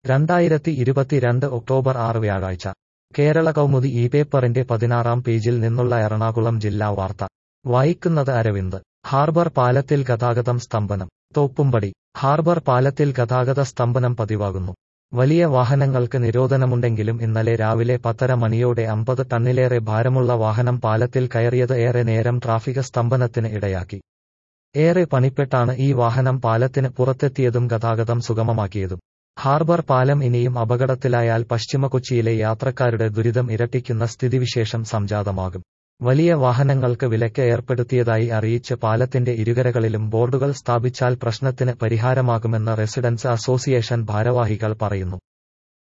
രണ്ടായിരത്തി ഇരുപത്തിരണ്ട് ഒക്ടോബർ ആറ് വ്യാഴാഴ്ച കേരള കൗമുദി ഈ പേപ്പറിന്റെ പതിനാറാം പേജിൽ നിന്നുള്ള എറണാകുളം ജില്ലാ വാർത്ത വായിക്കുന്നത് അരവിന്ദ് ഹാർബർ പാലത്തിൽ ഗതാഗതം സ്തംഭനം തോപ്പുംപടി ഹാർബർ പാലത്തിൽ ഗതാഗത സ്തംഭനം പതിവാകുന്നു വലിയ വാഹനങ്ങൾക്ക് നിരോധനമുണ്ടെങ്കിലും ഇന്നലെ രാവിലെ പത്തര മണിയോടെ അമ്പത് ടണ്ണിലേറെ ഭാരമുള്ള വാഹനം പാലത്തിൽ കയറിയത് ഏറെ നേരം ട്രാഫിക സ്തംഭനത്തിന് ഇടയാക്കി ഏറെ പണിപ്പെട്ടാണ് ഈ വാഹനം പാലത്തിന് പുറത്തെത്തിയതും ഗതാഗതം സുഗമമാക്കിയതും ഹാർബർ പാലം ഇനിയും അപകടത്തിലായാൽ പശ്ചിമ കൊച്ചിയിലെ യാത്രക്കാരുടെ ദുരിതം ഇരട്ടിക്കുന്ന സ്ഥിതിവിശേഷം സംജാതമാകും വലിയ വാഹനങ്ങൾക്ക് വിലക്ക് ഏർപ്പെടുത്തിയതായി അറിയിച്ച് പാലത്തിന്റെ ഇരുകരകളിലും ബോർഡുകൾ സ്ഥാപിച്ചാൽ പ്രശ്നത്തിന് പരിഹാരമാകുമെന്ന് റെസിഡൻസ് അസോസിയേഷൻ ഭാരവാഹികൾ പറയുന്നു